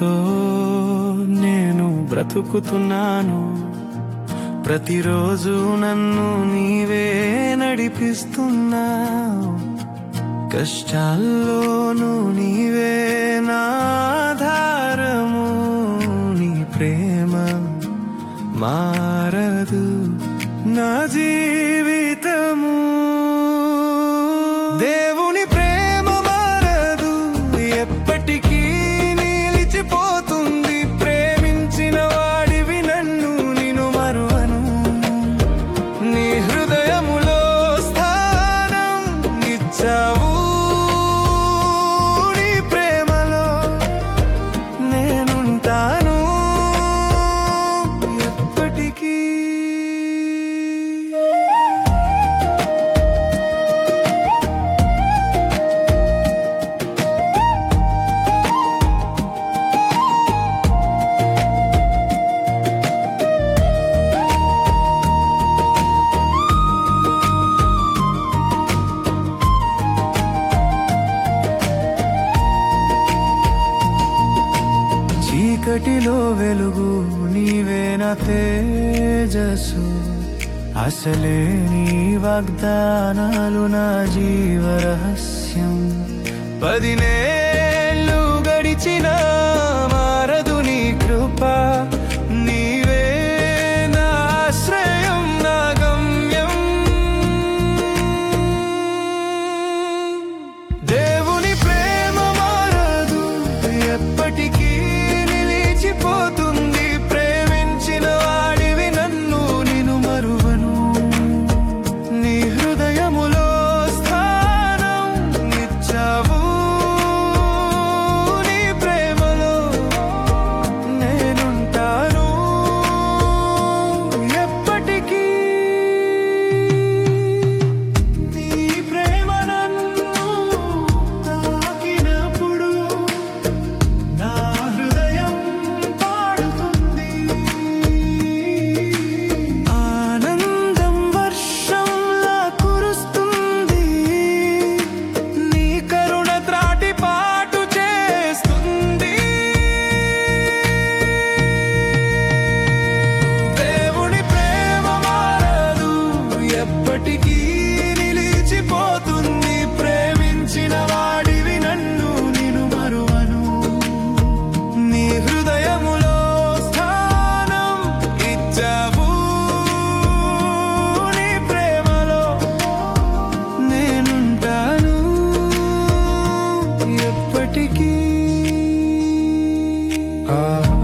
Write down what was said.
నీతో నేను బ్రతుకుతున్నాను ప్రతిరోజు నన్ను నీవే నడిపిస్తున్నావు కష్టాల్లోనూ నీవే నాధారము నీ ప్రేమ మారదు నా జీవితము దేవుని ప్రేమ మారదు ఎప్పటికీ నిలిచిపోతుంది ప్రేమించిన వాడివి నన్ను నేను మరువను నీ హృదయములో స్థానం ఇచ్చావు నీ ప్రేమలో నేనుంటాను ఎప్పటికీ చీకటిలో వెలుగు నీవే నా తేజస్సు అసలే నీ వాగ్దానాలు నా జీవ రహస్యం పదినేళ్ళు గడిచిన మారదు నీ కృప నీవే నా ఆశ్రయం నా గమ్యం దేవుని ప్రేమ మారదు ఎప్పటికీ నిలిచిపోతుంది ప్రేమించిన వాడివి నన్ను నేను మరువను నీ హృదయములో స్థానం ఇచ్చావు నీ ప్రేమలో నేనుంటాను ఎప్పటికీ నీ ప్రేమ నన్ను తాకినప్పుడు నా హృదయం పాడుతుంది ఆనందం వర్షంలా కురుస్తుంది నీ కరుణ త్రాటి పాటు చేస్తుంది దేవుని ప్రేమ మారదు ఎప్పటికీ నిలిచిపోతుంది ప్రేమించిన వాడివి నన్ను నేను మరువను నీ హృదయములో స్థానం ఇచ్చావు నీ ప్రేమలో నేనుంటాను ఎప్పటికీ ఆ